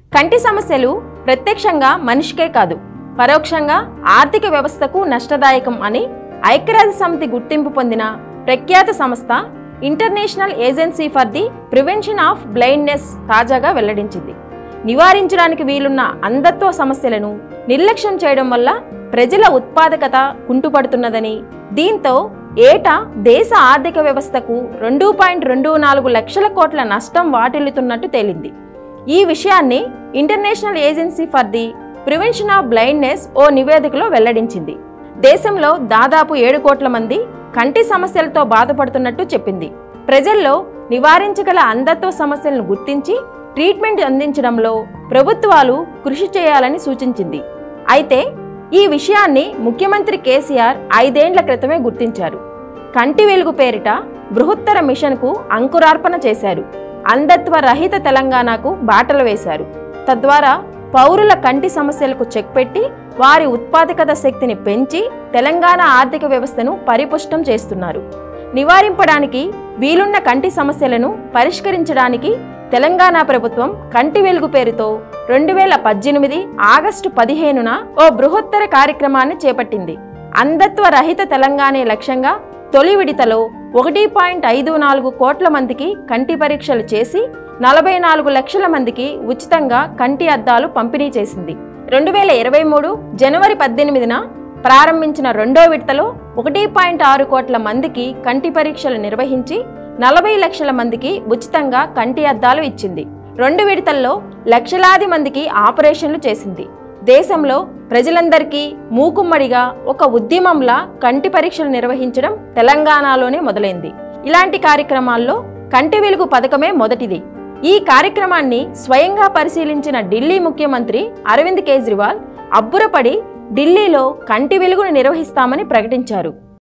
కంటి సమస్యలు ప్రత్యక్షంగా మనిషికే కాదు పరోక్షంగా ఆర్థిక వ్యవస్థకు నష్టదాయకం అని ఐక్యరాజ్య సమితి గుర్తింపు పొందిన ప్రఖ్యాత సంస్థ international agency for the prevention of blindness తాజాగా వెల్లడించింది నివారించడానికి వీలున్న అంధత్వ సమస్యలను నిర్లక్ష్యం చేయడం వల్ల ప్రజల ఉత్పాదకత కుంటుపడుతున్నదని దీంతో ఏటా దేశ ఆర్థిక వ్యవస్థకు రెండు పాయింట్ రెండు నాలుగు లక్షల కోట్ల నష్టం వాటిల్లుతున్నట్టు తేలింది ఈ విషయాన్ని international agency for the prevention of blindness ఓ నివేదికలో వెల్లడించింది దేశంలో దాదాపు ఏడు కోట్ల మంది కంటి సమస్యలతో బాధపడుతున్నట్టు చెప్పింది ప్రజల్లో నివారించగల అంధత్వ సమస్యలను గుర్తించి ట్రీట్మెంట్ అందించడంలో ప్రభుత్వాలు కృషి చేయాలని సూచించింది అయితే ఈ విషయాన్ని ముఖ్యమంత్రి కేసీఆర్ ఐదేండ్ల క్రితమే గుర్తించారు కంటి వెలుగు పేరిట బృహత్తర మిషన్కు అంకురార్పణ చేశారు అంధత్వ రహిత తెలంగాణకు బాటలు వేశారు తద్వారా పౌరుల కంటి సమస్యలకు చెక్ పెట్టి వారి ఉత్పాదకత శక్తిని పెంచి తెలంగాణ ఆర్థిక వ్యవస్థను పరిపుష్టం చేస్తున్నారు నివారింపడానికి వీలున్న కంటి సమస్యలను పరిష్కరించడానికి తెలంగాణ ప్రభుత్వం కంటి వెలుగు పేరుతో రెండు వేల పద్దెనిమిది ఆగస్టు పదిహేనున ఓ బృహత్తర కార్యక్రమాన్ని చేపట్టింది అంధత్వ రహిత తెలంగాణ లక్ష్యంగా తొలి విడతలో ఒకటి పాయింట్ ఐదు నాలుగు కోట్ల మందికి కంటి పరీక్షలు చేసి నలభై నాలుగు లక్షల మందికి ఉచితంగా కంటి అద్దాలు పంపిణీ చేసింది రెండు వేల ఇరవై మూడు జనవరి పద్దెనిమిదిన ప్రారంభించిన రెండో విడతలో ఒకటి పాయింట్ ఆరు కోట్ల మందికి కంటి పరీక్షలు నిర్వహించి నలభై లక్షల మందికి ఉచితంగా కంటి అద్దాలు ఇచ్చింది రెండు విడతల్లో లక్షలాది మందికి ఆపరేషన్లు చేసింది దేశంలో ప్రజలందరికీ మూకుమ్మడిగా ఒక ఉద్యమంలా కంటి పరీక్షలు నిర్వహించడం తెలంగాణలోనే మొదలైంది ఇలాంటి కార్యక్రమాల్లో కంటి వెలుగు పథకమే మొదటిది ఈ కార్యక్రమాన్ని స్వయంగా పరిశీలించిన ఢిల్లీ ముఖ్యమంత్రి అరవింద్ కేజ్రీవాల్ అబ్బురపడి ఢిల్లీలో కంటి వెలుగును నిర్వహిస్తామని ప్రకటించారు